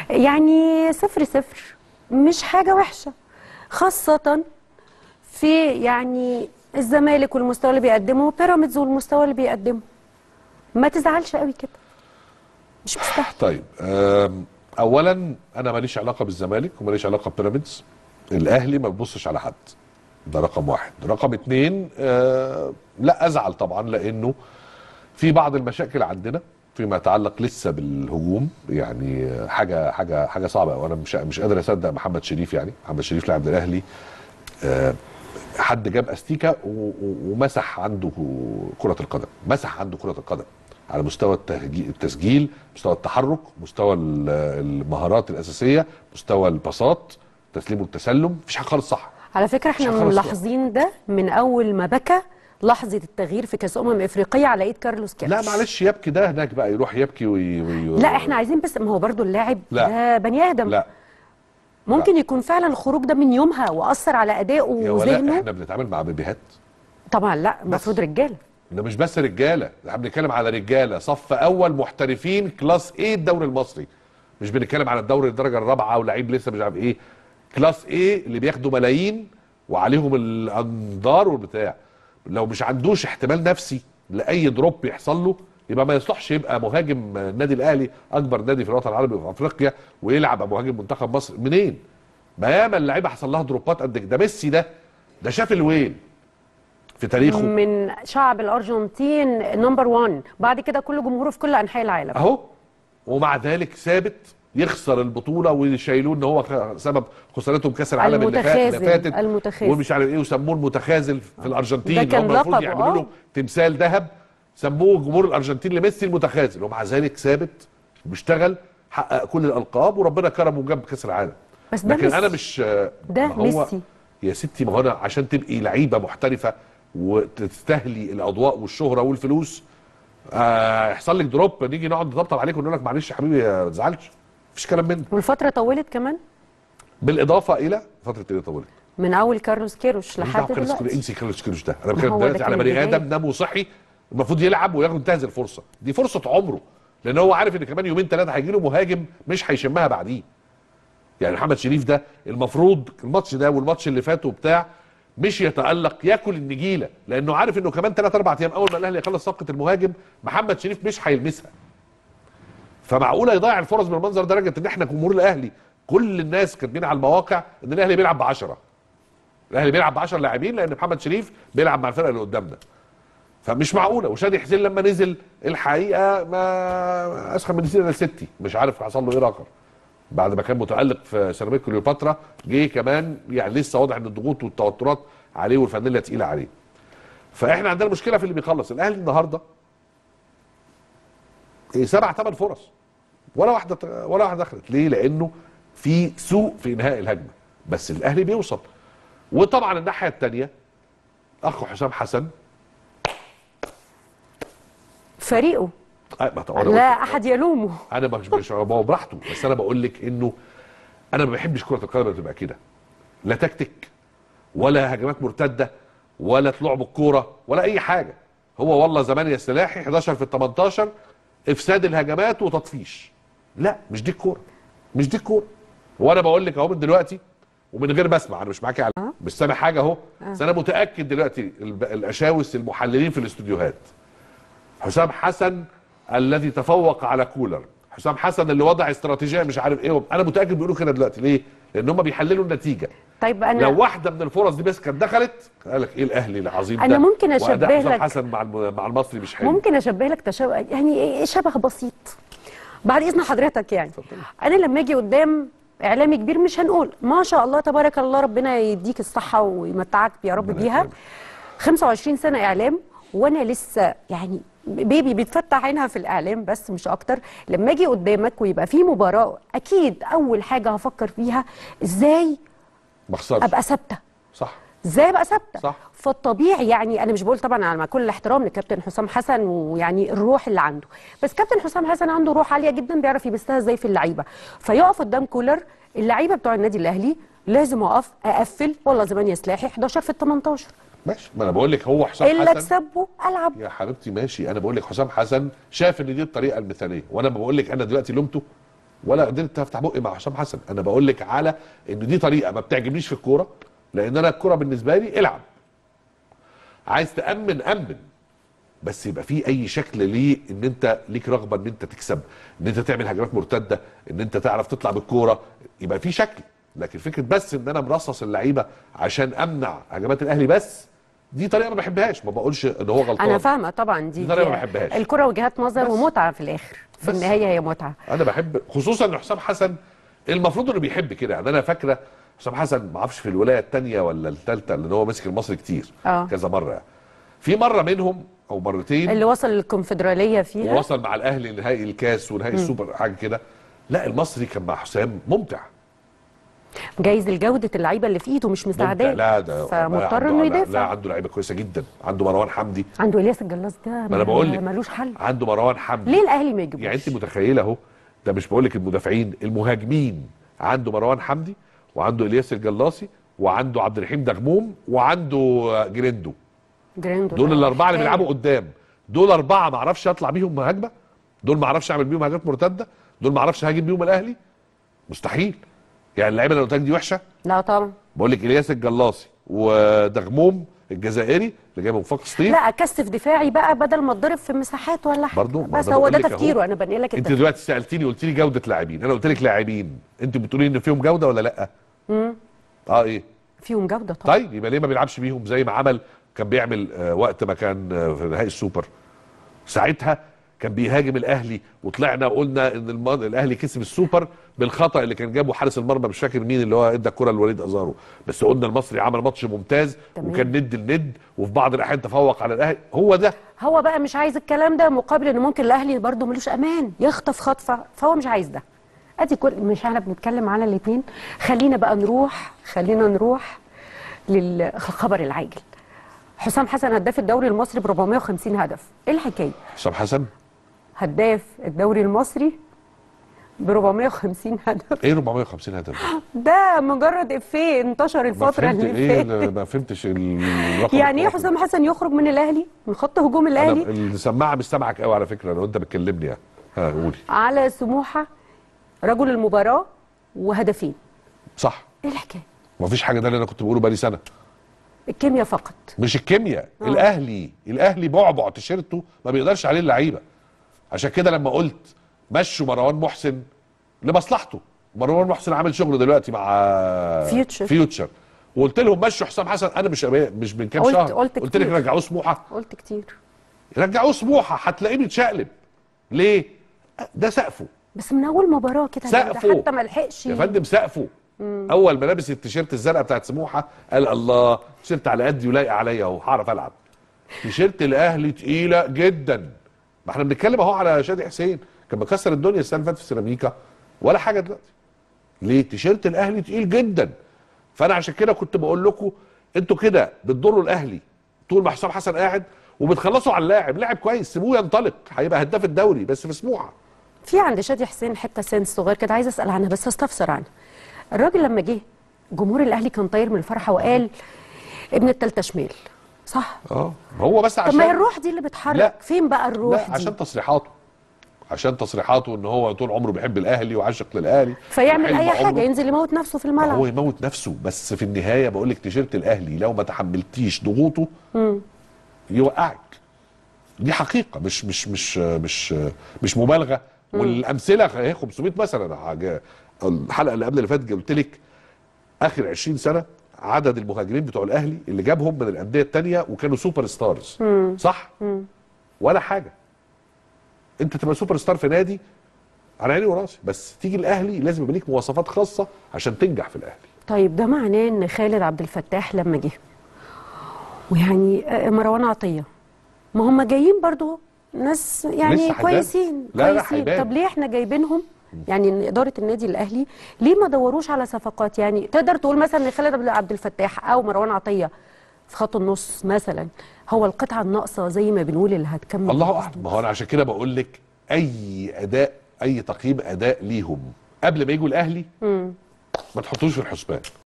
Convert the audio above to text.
يعني صفر صفر مش حاجة وحشة خاصة في يعني الزمالك والمستوى اللي بيقدمه وبيراميدز والمستوى اللي بيقدمه ما تزعلش قوي كده مش مستاهل طيب آم، اولا انا ماليش علاقه بالزمالك وماليش علاقه ببيراميدز الاهلي ما بيبصش على حد ده رقم واحد رقم اتنين آه لا ازعل طبعا لانه في بعض المشاكل عندنا فيما يتعلق لسه بالهجوم يعني آه، حاجه حاجه حاجه صعبه وانا مش مش قادر اصدق محمد شريف يعني محمد شريف لاعب الاهلي آه، حد جاب استيكه و- و- ومسح عنده كره القدم مسح عنده كره القدم على مستوى التهجي- التسجيل مستوى التحرك مستوى ال- المهارات الاساسيه مستوى الباصات تسليم والتسلم مفيش حاجه خالص صح على فكرة احنا مش خالص ملاحظين ده من أول ما بكى لحظة التغيير في كأس أمم إفريقية على إيد كارلوس كيروش لا معلش يبكي ده هناك بقى يروح يبكي وي... وي... لا احنا عايزين بس ما هو برضو اللاعب لا. ده بني آدم لا ممكن يكون فعلا الخروج ده من يومها وأثر على أدائه يا ولا وذهنه احنا بنتعامل مع بيبيهات طبعا لا المفروض رجالة ده مش بس رجاله ده احنا بنتكلم على رجاله صف اول محترفين كلاس ايه الدوري المصري مش بنتكلم على الدوري الدرجه الرابعه ولاعيب لسه مش عارف ايه كلاس ايه اللي بياخدوا ملايين وعليهم الانظار والبتاع لو مش عندوش احتمال نفسي لاي دروب يحصل له يبقى ما يصلحش يبقى مهاجم النادي الاهلي اكبر نادي في الوطن العربي وفي افريقيا ويلعب أبقى مهاجم منتخب مصر منين؟ ما ياما اللعيبه حصل لها دروبات قد كده ده ميسي ده ده شاف الويل في تاريخه من شعب الأرجنتين نمبر 1 بعد كده كل جمهوره في كل أنحاء العالم اهو ومع ذلك ثابت يخسر البطوله ويشيلوه ان هو خ- سبب خسارتهم كاس العالم اللي فات- اللي المتخاذل، فاتت المتخاذل. ومش عارف ايه وسموه المتخاذل في الارجنتين ده كان هم المفروض لقبه، يعملوا له آه. تمثال ذهب سموه جمهور الارجنتين لميسي المتخاذل ومع ذلك ثابت بيشتغل حقق كل الالقاب وربنا كرمه وجاب كاس العالم بس ده لكن انا ميسي. مش ده ما هو- ميسي. يا ستي ما هو انا عشان تبقي لعيبه محترفه وتستهلي الاضواء والشهره والفلوس آه، يحصل لك دروب نيجي نقعد نطبطب عليك ونقول لك معلش يا حبيبي ما تزعلش مفيش كلام منه والفترة طولت كمان بالاضافه الى فتره ايه طولت من أول كارلوس كيروش مش لحد دعوه كارلوس كيروش دلوقتي انسي كارلوس كيروش ده انا ما بتكلم هو ده دلوقتي على كان بني البداية. ادم نام وصحي المفروض يلعب وينتهز الفرصه دي فرصه عمره لان هو عارف ان كمان يومين ثلاثه هيجي له مهاجم مش هيشمها بعديه يعني محمد شريف ده المفروض الماتش ده والماتش اللي فات وبتاع مش يتالق ياكل النجيله لانه عارف انه كمان ثلاث اربع ايام اول ما الاهلي يخلص صفقه المهاجم محمد شريف مش هيلمسها فمعقوله يضيع الفرص بالمنظر ده لدرجه ان احنا جمهور الاهلي كل الناس كاتبين على المواقع ان الاهلي بيلعب ب 10 الاهلي بيلعب ب 10 لاعبين لان محمد شريف بيلعب مع الفرقه اللي قدامنا فمش معقوله وشادي حسين لما نزل الحقيقه ما اسخن من سيدنا الستي مش عارف حصل له ايه اخر بعد ما كان متالق في سيراميك كليوباترا جه كمان يعني لسه واضح ان الضغوط والتوترات عليه والفانيلا تقيله عليه فاحنا عندنا مشكله في اللي بيخلص الاهلي النهارده إيه سبع ثمان فرص ولا واحده ولا واحده دخلت ليه لانه في سوء في انهاء الهجمه بس الاهلي بيوصل وطبعا الناحيه الثانيه اخو حسام حسن فريقه آه، ما طبعاً أنا لا قلت- أحد يلومه انا مش مش ما هو براحته بس انا بقول لك انه انا ما بحبش كره القدم اللي تبقى كده لا تكتيك ولا هجمات مرتده ولا طلوع بالكوره ولا اي حاجه هو والله زمان يا سلاحي 11 في ال 18 افساد الهجمات وتطفيش لا مش دي الكوره مش دي الكوره وانا بقول لك اهو من دلوقتي ومن غير ما اسمع انا مش معاكي على مش سامع حاجه اهو بس انا متاكد دلوقتي الب- الاشاوس المحللين في الاستوديوهات حسام حسن الذي تفوق على كولر حسام حسن اللي وضع استراتيجيه مش عارف ايه انا متاكد بيقولوا كده دلوقتي ليه لان هم بيحللوا النتيجه طيب أنا لو واحده من الفرص دي بس كانت دخلت قال لك ايه الاهلي العظيم أنا ده ممكن أشبه وأداء حسام لك- حسن مع الم- مع المصري مش حلو ممكن اشبه لك تشابه يعني إيه شبه بسيط بعد اذن حضرتك يعني انا لما اجي قدام اعلامي كبير مش هنقول ما شاء الله تبارك الله ربنا يديك الصحه ويمتعك يا رب ربنا بيها يكرمك. 25 سنه اعلام وانا لسه يعني بيبي بيتفتح عينها في الاعلام بس مش اكتر لما اجي قدامك ويبقى في مباراه اكيد اول حاجه هفكر فيها ازاي ما خسرش ابقى ثابته صح ازاي ابقى ثابته صح. فالطبيعي يعني انا مش بقول طبعا على مع كل الاحترام لكابتن حسام حسن ويعني الروح اللي عنده بس كابتن حسام حسن عنده روح عاليه جدا بيعرف يبثها ازاي في اللعيبه فيقف قدام كولر اللعيبه بتوع النادي الاهلي لازم اقف اقفل والله زمان يا سلاحي 11 في ال 18 ماشي ما انا بقول لك هو حسام الا حسن اكسبه العب يا حبيبتي ماشي انا بقول لك حسام حسن شاف ان دي الطريقه المثاليه وانا بقول لك انا دلوقتي لومته ولا قدرت افتح بقي مع حسام حسن انا بقول لك على ان دي طريقه ما بتعجبنيش في الكوره لان انا الكوره بالنسبه لي العب عايز تامن امن بس يبقى في اي شكل ليه ان انت ليك رغبه ان انت تكسب ان انت تعمل هجمات مرتده ان انت تعرف تطلع بالكوره يبقى في شكل لكن فكره بس ان انا مرصص اللعيبه عشان امنع هجمات الاهلي بس دي طريقه ما بحبهاش ما بقولش ان هو غلطان انا فاهمه طبعا دي, دي طريقة دي ما بحبهاش. الكره وجهات نظر بس. ومتعه في الاخر في بس. النهايه هي متعه انا بحب خصوصا ان حسام حسن المفروض انه بيحب كده يعني انا فاكره حسام حسن ما اعرفش في الولايه الثانيه ولا الثالثه لان هو ماسك المصري كتير آه. كذا مره يعني. في مره منهم او مرتين اللي وصل للكونفدراليه فيها ووصل مع الاهلي نهائي الكاس ونهائي السوبر حاجه كده لا المصري كان مع حسام ممتع جايز الجوده اللعيبه اللي في ايده مش ممتع مساعداه لا ده فمضطر عنده- انه لا, لا يدافع عنده لعيبه كويسه جدا عنده مروان حمدي عنده الياس الجلاس ده ما انا بقول لك ملوش حل عنده مروان حمدي ليه الاهلي ما يجيبوش يعني انت متخيله اهو ده مش بقول لك المدافعين المهاجمين عنده مروان حمدي وعنده الياس الجلاصي وعنده عبد الرحيم دغموم وعنده جريندو جراندو دول ده الاربعه اللي حكاية. بيلعبوا قدام دول اربعه ما اعرفش اطلع بيهم هجمه دول ما اعرفش اعمل بيهم هجمات مرتده دول ما اعرفش هاجم بيهم الاهلي مستحيل يعني اللعيبه اللي قلت لك دي وحشه لا طبعا بقول لك الياس الجلاصي ودغموم الجزائري اللي جاي من وفاق سطيف لا اكثف دفاعي بقى بدل ما اتضرب في مساحات ولا حاجه برضو ما بس أنا هو بقول ده لك أهو. تفكيره انا بنقل لك انت التفكير دلوقتي سالتيني قلت لي جوده لاعبين انا قلت لك لاعبين انت بتقولي ان فيهم جوده ولا لا اه ايه فيهم جوده طبعا طيب يبقى ليه ما بيلعبش بيهم زي ما عمل كان بيعمل آه وقت ما كان آه في نهائي السوبر ساعتها كان بيهاجم الاهلي وطلعنا وقلنا ان الم- الاهلي كسب السوبر بالخطا اللي كان جابه حارس المرمى مش فاكر مين اللي هو ادى الكره لوليد ازارو بس قلنا المصري عمل ماتش ممتاز تمام. وكان ند لند وفي بعض الاحيان تفوق على الاهلي هو ده هو بقى مش عايز الكلام ده مقابل ان ممكن الاهلي برضه ملوش امان يخطف خطفه فهو مش عايز ده ادي كل مش احنا بنتكلم على الاثنين خلينا بقى نروح خلينا نروح للخبر العاجل حسام حسن هداف الدوري المصري ب 450 هدف ايه الحكايه حسام حسن هداف الدوري المصري ب 450 هدف ايه 450 هدف ده؟ ده مجرد افيه انتشر ما الفتره فهمت اللي ايه فاتت اللي- ما فهمتش الرقم يعني ايه الرقم. حسام حسن يخرج من الاهلي من خط هجوم انا الاهلي السماعه مش سامعك قوي على فكره لو انت بتكلمني يعني ها قولي على سموحه رجل المباراه وهدفين صح ايه الحكايه ما فيش حاجه ده اللي انا كنت بقوله بقالي سنه الكيمياء فقط مش الكيمياء آه. الاهلي الاهلي بعبع تيشيرته ما بيقدرش عليه اللعيبه عشان كده لما قلت مشوا مروان محسن لمصلحته مروان محسن عامل شغل دلوقتي مع فيوتشر. فيوتشر وقلت لهم مشوا حسام حسن انا مش مش من كام قلت- شهر قلت قلت لك كتير. رجعوه سموحه قلت كتير رجعوه سموحه هتلاقيه بيتشقلب ليه؟ ده سقفه بس من اول مباراه كده ده سقفه. حتى ما لحقش يا فندم سقفه اول ما لابس التيشيرت الزرقاء بتاعت سموحه قال الله تيشيرت على قدي ولايق عليا اهو هعرف العب تيشيرت الاهلي تقيله جدا ما احنا بنتكلم اهو على شادي حسين كان مكسر الدنيا السنه اللي فاتت في سيراميكا ولا حاجه دلوقتي ليه تيشيرت الاهلي تقيل جدا فانا عشان كده كنت بقول لكم انتوا كده بتضروا الاهلي طول ما حسام حسن قاعد وبتخلصوا على اللاعب لاعب كويس سيبوه ينطلق هيبقى هداف الدوري بس في سموحه في عند شادي حسين حته سنس صغير كده عايزه اسال عنها بس استفسر عنها الراجل لما جه جمهور الاهلي كان طاير من الفرحه وقال ابن التالتة شمال صح اه هو بس طب عشان ما هي الروح دي اللي بتحرك لا. فين بقى الروح لا دي عشان تصريحاته عشان تصريحاته ان هو طول عمره بيحب الاهلي وعاشق للاهلي فيعمل وحلم اي حاجه عمره. ينزل يموت نفسه في هو الملعب يموت نفسه بس في النهايه بقول لك تيشيرت الاهلي لو ما تحملتيش ضغوطه يوقعك دي حقيقه مش مش مش مش مش مبالغه والامثله اهي 500 مثلا حاجة- الحلقه اللي قبل اللي فاتت قلت لك اخر 20 سنه عدد المهاجمين بتوع الاهلي اللي جابهم من الانديه الثانيه وكانوا سوبر ستارز صح ولا حاجه انت تبقى سوبر ستار في نادي على عيني وراسي بس تيجي الاهلي لازم يبقى ليك مواصفات خاصه عشان تنجح في الاهلي طيب ده معناه ان خالد عبد الفتاح لما جه ويعني آه، مروان عطيه ما هم جايين برضو ناس يعني لسه هيبان. كويسين لا، لا، كويسين هيبان. طب ليه احنا جايبينهم يعني إن اداره النادي الاهلي ليه ما دوروش على صفقات يعني تقدر تقول مثلا ان خالد عبد- عبد الفتاح او مروان عطيه في خط النص مثلا هو القطعه الناقصه زي ما بنقول اللي هتكمل الله اعلم ما هو انا عشان كده بقول لك اي اداء اي تقييم اداء ليهم قبل ما يجوا الاهلي ما تحطوش في الحسبان